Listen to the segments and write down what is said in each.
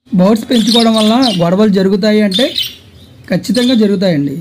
birds పెంచుకోవడం వల్ల గొడవలు జరుగుతాయి అంటే ఖచ్చితంగా జరుగుతాయండి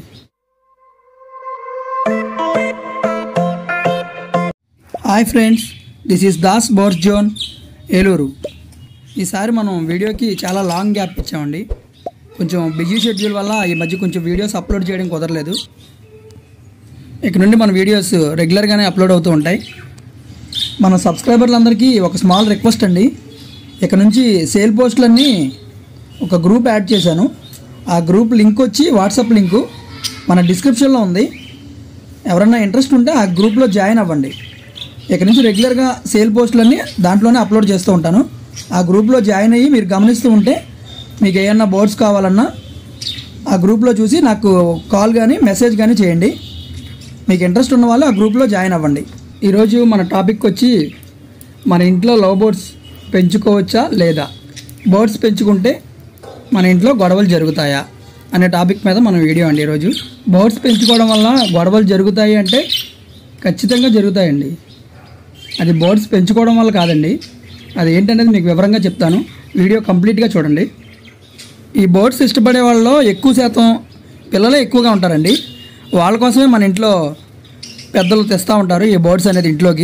hi friends this is Das birds zone Eluru ఈసారి మనం వీడియోకి చాలా లాంగ్ గ్యాప్ ఇచ్చామండి కొంచెం బిజీ షెడ్యూల్ వల్ల ఈ మధ్య కొంచెం వీడియోస్ అప్లోడ్ చేయడం కుదరలేదు ఇక నుండి మన వీడియోస్ రెగ్యులర్గానే అప్లోడ్ అవుతూ ఉంటాయి మన సబ్స్క్రైబర్లందరికీ ఒక స్మాల్ రిక్వెస్ట్ అండి ఇక నుంచి సేల్ పోస్టులన్నీ ఒక గ్రూప్ యాడ్ చేశాను ఆ గ్రూప్ లింక్ వచ్చి వాట్సాప్ లింకు మన డిస్క్రిప్షన్లో ఉంది ఎవరన్నా ఇంట్రెస్ట్ ఉంటే ఆ గ్రూప్లో జాయిన్ అవ్వండి ఇక నుంచి రెగ్యులర్గా సేల్ పోస్టులన్నీ దాంట్లోనే అప్లోడ్ చేస్తూ ఉంటాను ఆ గ్రూప్లో జాయిన్ అయ్యి మీరు గమనిస్తూ ఉంటే మీకు ఏమన్నా బోర్డ్స్ కావాలన్నా ఆ గ్రూప్లో చూసి నాకు కాల్ కానీ మెసేజ్ కానీ చేయండి మీకు ఇంట్రెస్ట్ ఉన్న వాళ్ళు ఆ గ్రూప్లో జాయిన్ అవ్వండి ఈరోజు మన టాపిక్ వచ్చి మన ఇంట్లో లవ్ బర్డ్స్ పెంచుకోవచ్చా లేదా బర్డ్స్ పెంచుకుంటే మన ఇంట్లో గొడవలు జరుగుతాయా అనే టాపిక్ మీద మన వీడియో అండి ఈరోజు బర్డ్స్ పెంచుకోవడం వల్ల గొడవలు జరుగుతాయి అంటే ఖచ్చితంగా జరుగుతాయండి అది బర్డ్స్ పెంచుకోవడం వల్ల కాదండి అది ఏంటనేది మీకు వివరంగా చెప్తాను వీడియో కంప్లీట్గా చూడండి ఈ బర్డ్స్ ఇష్టపడే వాళ్ళలో ఎక్కువ శాతం పిల్లలే ఎక్కువగా ఉంటారండి వాళ్ళ కోసమే మన ఇంట్లో పెద్దలు తెస్తూ ఉంటారు ఈ బర్డ్స్ అనేది ఇంట్లోకి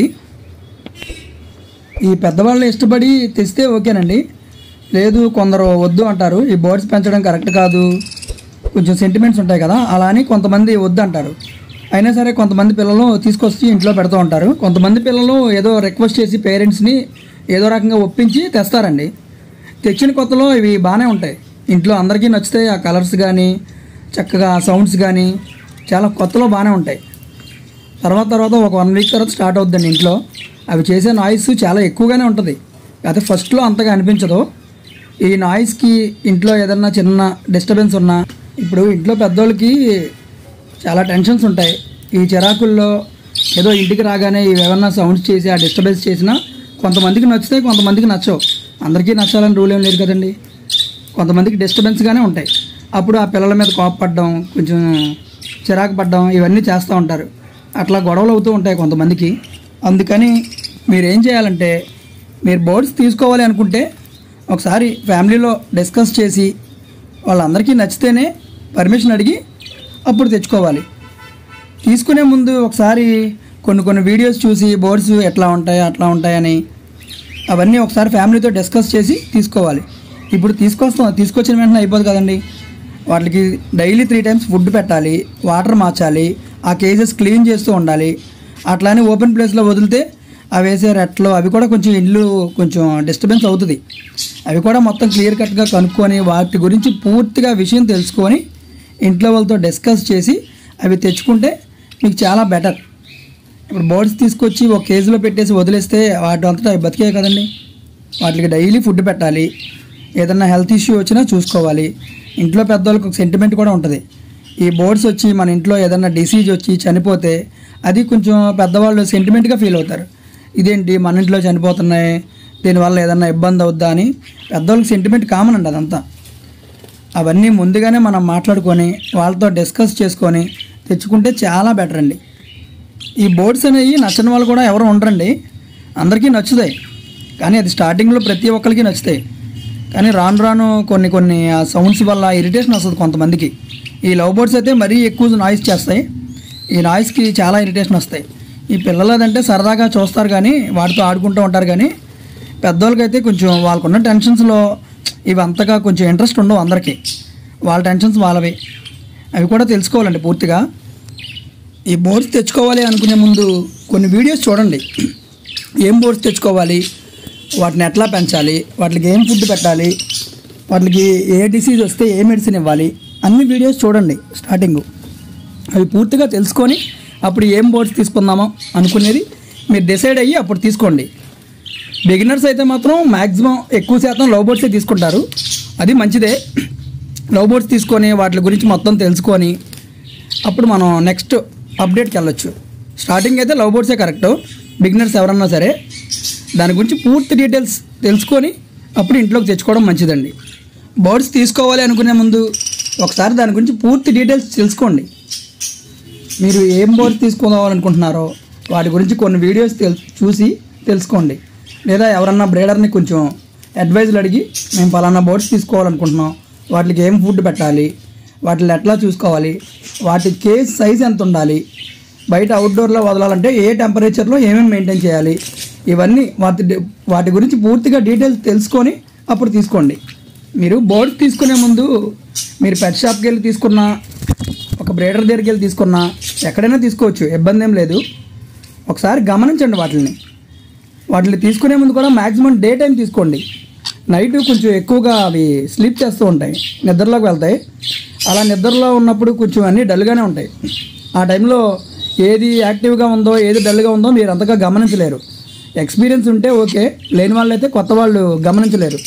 ఈ పెద్దవాళ్ళు ఇష్టపడి తెస్తే ఓకేనండి లేదు కొందరు వద్దు అంటారు ఈ బర్డ్స్ పెంచడం కరెక్ట్ కాదు కొంచెం సెంటిమెంట్స్ ఉంటాయి కదా అలా అని కొంతమంది వద్దు అంటారు అయినా సరే కొంతమంది పిల్లలు తీసుకొచ్చి ఇంట్లో పెడుతూ ఉంటారు కొంతమంది పిల్లలు ఏదో రిక్వెస్ట్ చేసి పేరెంట్స్ని ఏదో రకంగా ఒప్పించి తెస్తారండి తెచ్చిన కొత్తలో ఇవి బాగానే ఉంటాయి ఇంట్లో అందరికీ నచ్చుతాయి ఆ కలర్స్ కానీ చక్కగా ఆ సౌండ్స్ కానీ చాలా కొత్తలో బాగానే ఉంటాయి తర్వాత తర్వాత ఒక వన్ వీక్ తర్వాత స్టార్ట్ అవుద్దండి ఇంట్లో అవి చేసే నాయిస్ చాలా ఎక్కువగానే ఉంటుంది అయితే ఫస్ట్లో అంతగా అనిపించదు ఈ నాయిస్కి ఇంట్లో ఏదన్నా చిన్న డిస్టర్బెన్స్ ఉన్నా ఇప్పుడు ఇంట్లో పెద్దోళ్ళకి చాలా టెన్షన్స్ ఉంటాయి ఈ చిరాకుల్లో ఏదో ఇంటికి రాగానే ఇవి ఏమన్నా సౌండ్స్ చేసి ఆ డిస్టర్బెన్స్ చేసినా కొంతమందికి నచ్చుతాయి కొంతమందికి నచ్చవు అందరికీ నచ్చాలని రూల్ ఏం లేదు కదండి కొంతమందికి డిస్టర్బెన్స్గానే ఉంటాయి అప్పుడు ఆ పిల్లల మీద కోపపడడం కొంచెం చిరాకు పడడం ఇవన్నీ చేస్తూ ఉంటారు అట్లా గొడవలు అవుతూ ఉంటాయి కొంతమందికి అందుకని మీరు ఏం చేయాలంటే మీరు బోర్డ్స్ తీసుకోవాలి అనుకుంటే ఒకసారి ఫ్యామిలీలో డిస్కస్ చేసి వాళ్ళందరికీ నచ్చితేనే పర్మిషన్ అడిగి అప్పుడు తెచ్చుకోవాలి తీసుకునే ముందు ఒకసారి కొన్ని కొన్ని వీడియోస్ చూసి బోర్డ్స్ ఎట్లా ఉంటాయి అట్లా ఉంటాయని అవన్నీ ఒకసారి ఫ్యామిలీతో డిస్కస్ చేసి తీసుకోవాలి ఇప్పుడు తీసుకొస్తాం తీసుకొచ్చిన వెంటనే అయిపోదు కదండి వాటికి డైలీ త్రీ టైమ్స్ ఫుడ్ పెట్టాలి వాటర్ మార్చాలి ఆ కేజెస్ క్లీన్ చేస్తూ ఉండాలి అట్లానే ఓపెన్ ప్లేస్లో వదిలితే అవి వేసే రెట్లు అవి కూడా కొంచెం ఇల్లు కొంచెం డిస్టర్బెన్స్ అవుతుంది అవి కూడా మొత్తం క్లియర్ కట్గా కనుక్కొని వాటి గురించి పూర్తిగా విషయం తెలుసుకొని ఇంట్లో వాళ్ళతో డిస్కస్ చేసి అవి తెచ్చుకుంటే మీకు చాలా బెటర్ ఇప్పుడు బర్డ్స్ తీసుకొచ్చి ఒక కేజీలో పెట్టేసి వదిలేస్తే వాటి అంతటా అవి బతికే కదండి వాటికి డైలీ ఫుడ్ పెట్టాలి ఏదన్నా హెల్త్ ఇష్యూ వచ్చినా చూసుకోవాలి ఇంట్లో పెద్దవాళ్ళకి ఒక సెంటిమెంట్ కూడా ఉంటుంది ఈ బోర్డ్స్ వచ్చి మన ఇంట్లో ఏదన్నా డిసీజ్ వచ్చి చనిపోతే అది కొంచెం పెద్దవాళ్ళు సెంటిమెంట్గా ఫీల్ అవుతారు ఇదేంటి మన ఇంట్లో చనిపోతున్నాయి దీనివల్ల ఏదన్నా ఇబ్బంది అవుద్దా అని పెద్దవాళ్ళకి సెంటిమెంట్ కామన్ అండి అదంతా అవన్నీ ముందుగానే మనం మాట్లాడుకొని వాళ్ళతో డిస్కస్ చేసుకొని తెచ్చుకుంటే చాలా బెటర్ అండి ఈ బోర్డ్స్ అనేవి నచ్చని వాళ్ళు కూడా ఎవరు ఉండరండి అందరికీ నచ్చుతాయి కానీ అది స్టార్టింగ్లో ప్రతి ఒక్కరికి నచ్చుతాయి కానీ రాను రాను కొన్ని కొన్ని ఆ సౌండ్స్ వల్ల ఇరిటేషన్ వస్తుంది కొంతమందికి ఈ లవ్ బోర్డ్స్ అయితే మరీ ఎక్కువ నాయిస్ చేస్తాయి ఈ నాయిస్కి చాలా ఇరిటేషన్ వస్తాయి ఈ పిల్లలదంటే సరదాగా చూస్తారు కానీ వాటితో ఆడుకుంటూ ఉంటారు కానీ పెద్దోళ్ళకైతే కొంచెం వాళ్ళకున్న టెన్షన్స్లో ఇవి అంతగా కొంచెం ఇంట్రెస్ట్ ఉండవు అందరికీ వాళ్ళ టెన్షన్స్ వాళ్ళవి అవి కూడా తెలుసుకోవాలండి పూర్తిగా ఈ బోర్డ్స్ తెచ్చుకోవాలి అనుకునే ముందు కొన్ని వీడియోస్ చూడండి ఏం బోర్డ్స్ తెచ్చుకోవాలి వాటిని ఎట్లా పెంచాలి వాటికి ఏం ఫుడ్ పెట్టాలి వాటికి ఏ డిసీజ్ వస్తే ఏ మెడిసిన్ ఇవ్వాలి అన్ని వీడియోస్ చూడండి స్టార్టింగ్ అవి పూర్తిగా తెలుసుకొని అప్పుడు ఏం బోర్డ్స్ తీసుకుందామో అనుకునేది మీరు డిసైడ్ అయ్యి అప్పుడు తీసుకోండి బిగినర్స్ అయితే మాత్రం మ్యాక్సిమం ఎక్కువ శాతం లవ్ బోర్డ్సే తీసుకుంటారు అది మంచిదే లవ్ బోర్డ్స్ తీసుకొని వాటి గురించి మొత్తం తెలుసుకొని అప్పుడు మనం నెక్స్ట్ అప్డేట్కి వెళ్ళొచ్చు స్టార్టింగ్ అయితే లవ్ బోర్డ్సే కరెక్ట్ బిగినర్స్ ఎవరన్నా సరే దాని గురించి పూర్తి డీటెయిల్స్ తెలుసుకొని అప్పుడు ఇంట్లోకి తెచ్చుకోవడం మంచిదండి బర్డ్స్ తీసుకోవాలి అనుకునే ముందు ఒకసారి దాని గురించి పూర్తి డీటెయిల్స్ తెలుసుకోండి మీరు ఏం బోర్డ్స్ తీసుకోవాలనుకుంటున్నారో వాటి గురించి కొన్ని వీడియోస్ తెల్ చూసి తెలుసుకోండి లేదా ఎవరన్నా బ్రేడర్ని కొంచెం అడ్వైజులు అడిగి మేము పలానా బోర్డ్స్ తీసుకోవాలనుకుంటున్నాం వాటికి ఏం ఫుడ్ పెట్టాలి వాటిని ఎట్లా చూసుకోవాలి వాటి కేస్ సైజ్ ఎంత ఉండాలి బయట అవుట్డోర్లో వదలాలంటే ఏ టెంపరేచర్లో ఏమేమి మెయింటైన్ చేయాలి ఇవన్నీ వాటి వాటి గురించి పూర్తిగా డీటెయిల్స్ తెలుసుకొని అప్పుడు తీసుకోండి మీరు బోర్డ్స్ తీసుకునే ముందు మీరు పెట్ షాప్కి వెళ్ళి తీసుకున్నా ఒక బ్రేడర్ దగ్గరికి వెళ్ళి తీసుకున్నా ఎక్కడైనా తీసుకోవచ్చు ఇబ్బంది ఏం లేదు ఒకసారి గమనించండి వాటిని వాటిని తీసుకునే ముందు కూడా మ్యాక్సిమం డే టైం తీసుకోండి నైట్ కొంచెం ఎక్కువగా అవి స్లీప్ చేస్తూ ఉంటాయి నిద్రలోకి వెళ్తాయి అలా నిద్రలో ఉన్నప్పుడు కొంచెం అన్నీ డల్గానే ఉంటాయి ఆ టైంలో ఏది యాక్టివ్గా ఉందో ఏది డల్గా ఉందో మీరు అంతగా గమనించలేరు ఎక్స్పీరియన్స్ ఉంటే ఓకే లేని వాళ్ళైతే కొత్త వాళ్ళు గమనించలేరు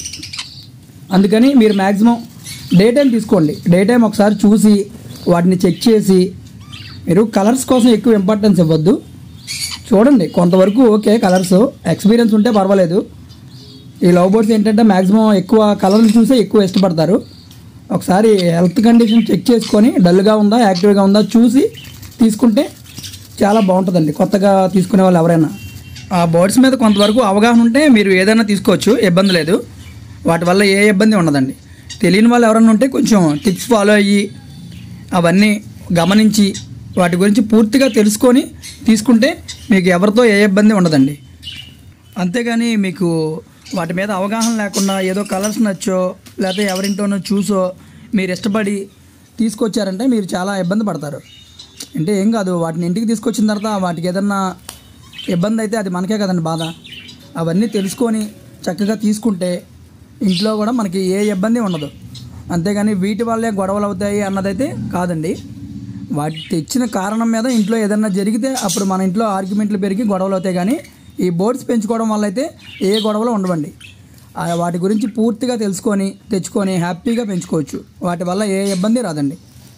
అందుకని మీరు మ్యాక్సిమం డే టైం తీసుకోండి డే టైం ఒకసారి చూసి వాటిని చెక్ చేసి మీరు కలర్స్ కోసం ఎక్కువ ఇంపార్టెన్స్ ఇవ్వద్దు చూడండి కొంతవరకు ఓకే కలర్స్ ఎక్స్పీరియన్స్ ఉంటే పర్వాలేదు ఈ లవ్ బర్డ్స్ ఏంటంటే మ్యాక్సిమం ఎక్కువ కలర్లు చూసే ఎక్కువ ఇష్టపడతారు ఒకసారి హెల్త్ కండిషన్ చెక్ చేసుకొని డల్గా ఉందా యాక్టివ్గా ఉందా చూసి తీసుకుంటే చాలా బాగుంటుందండి కొత్తగా తీసుకునే వాళ్ళు ఎవరైనా ఆ బర్డ్స్ మీద కొంతవరకు అవగాహన ఉంటే మీరు ఏదైనా తీసుకోవచ్చు ఇబ్బంది లేదు వాటి వల్ల ఏ ఇబ్బంది ఉండదండి తెలియని వాళ్ళు ఎవరైనా ఉంటే కొంచెం టిప్స్ ఫాలో అయ్యి అవన్నీ గమనించి వాటి గురించి పూర్తిగా తెలుసుకొని తీసుకుంటే మీకు ఎవరితో ఏ ఇబ్బంది ఉండదండి అంతేగాని మీకు వాటి మీద అవగాహన లేకుండా ఏదో కలర్స్ నచ్చో లేకపోతే ఎవరింటోనో చూసో మీరు ఇష్టపడి తీసుకొచ్చారంటే మీరు చాలా ఇబ్బంది పడతారు అంటే ఏం కాదు వాటిని ఇంటికి తీసుకొచ్చిన తర్వాత వాటికి ఏదన్నా ఇబ్బంది అయితే అది మనకే కదండి బాధ అవన్నీ తెలుసుకొని చక్కగా తీసుకుంటే ఇంట్లో కూడా మనకి ఏ ఇబ్బంది ఉండదు అంతేగాని వీటి వల్లే గొడవలు అవుతాయి అన్నదైతే కాదండి వాటి తెచ్చిన కారణం మీద ఇంట్లో ఏదన్నా జరిగితే అప్పుడు మన ఇంట్లో ఆర్గ్యుమెంట్లు పెరిగి గొడవలు అవుతాయి కానీ ఈ బోర్డ్స్ పెంచుకోవడం వల్ల అయితే ఏ గొడవలు ఉండవండి ఆ వాటి గురించి పూర్తిగా తెలుసుకొని తెచ్చుకొని హ్యాపీగా పెంచుకోవచ్చు వాటి వల్ల ఏ ఇబ్బంది రాదండి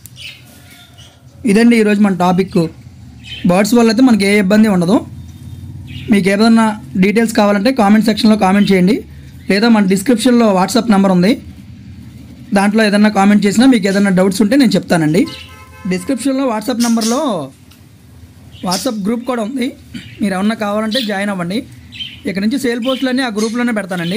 ఇదండి ఈరోజు మన టాపిక్ బర్డ్స్ వల్ల అయితే మనకి ఏ ఇబ్బంది ఉండదు మీకు ఏదైనా డీటెయిల్స్ కావాలంటే కామెంట్ సెక్షన్లో కామెంట్ చేయండి లేదా మన డిస్క్రిప్షన్లో వాట్సాప్ నెంబర్ ఉంది దాంట్లో ఏదైనా కామెంట్ చేసినా మీకు ఏదైనా డౌట్స్ ఉంటే నేను చెప్తానండి డిస్క్రిప్షన్లో వాట్సాప్ నెంబర్లో వాట్సాప్ గ్రూప్ కూడా ఉంది మీరు ఏమన్నా కావాలంటే జాయిన్ అవ్వండి ఇక్కడ నుంచి సేల్ పోస్టులన్నీ ఆ గ్రూప్లోనే పెడతానండి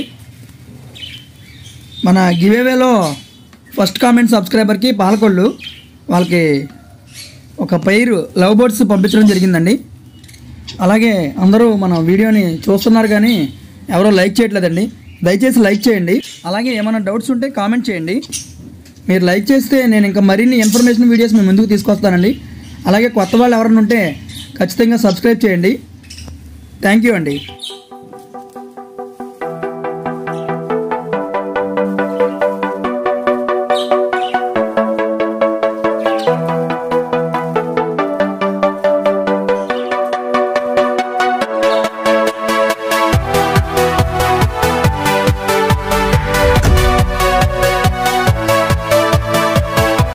మన గివేవేలో ఫస్ట్ కామెంట్ సబ్స్క్రైబర్కి పాలకొళ్ళు వాళ్ళకి ఒక పైరు లవ్ బర్డ్స్ పంపించడం జరిగిందండి అలాగే అందరూ మన వీడియోని చూస్తున్నారు కానీ ఎవరో లైక్ చేయట్లేదండి దయచేసి లైక్ చేయండి అలాగే ఏమైనా డౌట్స్ ఉంటే కామెంట్ చేయండి మీరు లైక్ చేస్తే నేను ఇంకా మరిన్ని ఇన్ఫర్మేషన్ వీడియోస్ మీ ముందుకు తీసుకొస్తానండి అలాగే కొత్త వాళ్ళు ఎవరైనా ఉంటే ఖచ్చితంగా సబ్స్క్రైబ్ చేయండి థ్యాంక్ యూ అండి